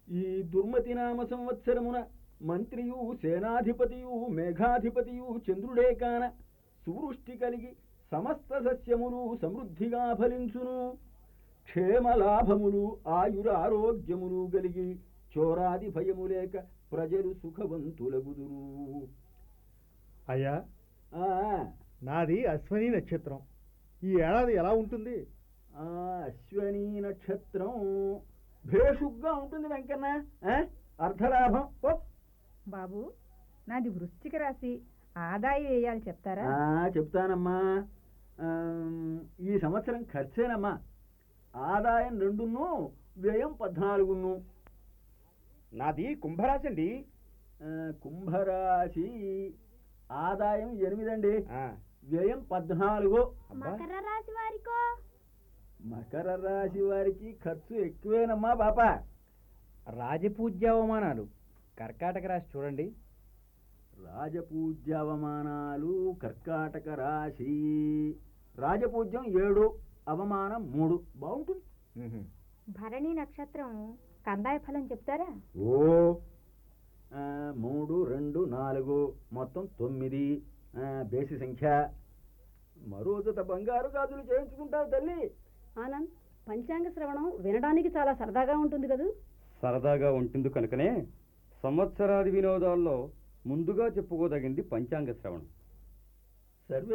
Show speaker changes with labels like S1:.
S1: ఈ దుర్మతి నామ సంవత్సరమున మంత్రియు సేనాధిపతియు మేఘాధిపతియు చంద్రుడే కాన సువృష్టి కలిగి సమస్త సస్యములు సమృద్ధిగా ఫలించును క్షేమ లాభములు ఆయుర ఆరోగ్యములు కలిగి చోరాది భయము లేక ప్రజలు సుఖవంతులగుదురు
S2: అయ్యా
S1: ఆ,
S2: నాది అశ్వని నక్షత్రం ఈ ఏడాది ఎలా ఉంటుంది
S1: ఆ, అశ్వనీ నక్షత్రం భేషుగ్గా ఉంటుంది వెంకన్న ఆ? అర్ధలాభం ఓ
S3: బాబు నాది వృశ్చిక రాశి ఆదాయం వేయాలి చెప్తారా
S1: ఆ, చెప్తానమ్మా ఆమ్, ఈ సంవత్సరం ఖర్చేనమ్మా ఆదాయం రెండును వ్యయం పద్నాలుగును
S4: నాది కుంభరాశి అండి
S1: ఆ, కుంభరాశి ఆదాయం ఎనిమిదండి
S4: ఆ,
S1: వ్యయం పద్నాలుగు
S4: అబ్బా.
S5: మకర రాశి వారికో
S1: మకర రాశి వారికి ఖర్చు ఎక్కువేనమ్మా పాప
S4: రాజపూజ్యావమానాలు కర్కాటక రాశి చూడండి
S1: రాజపూజ్యావమానాలు కర్కాటక రాశి రాజపూజ్యం ఏడు అవమానం మూడు బాగుంటుంది
S4: ఉహు.
S3: భరణి నక్షత్రం కందాయ ఫలం చెప్తారా
S1: ఓ ఆ, మూడు రెండు నాలుగు మొత్తం తొమ్మిది ఆ, బేసి సంఖ్య మరో జత బంగారు గాజులు చేయించుకుంటావు తల్లి
S5: ఆనంద్ పంచాంగ శ్రవణం వినడానికి చాలా సరదాగా ఉంటుంది కదూ
S6: సరదాగా ఉంటుంది కనుకనే సంవత్సరాది వినోదాల్లో ముందుగా చెప్పుకోదగింది పంచాంగ శ్రవణం
S1: సర్వే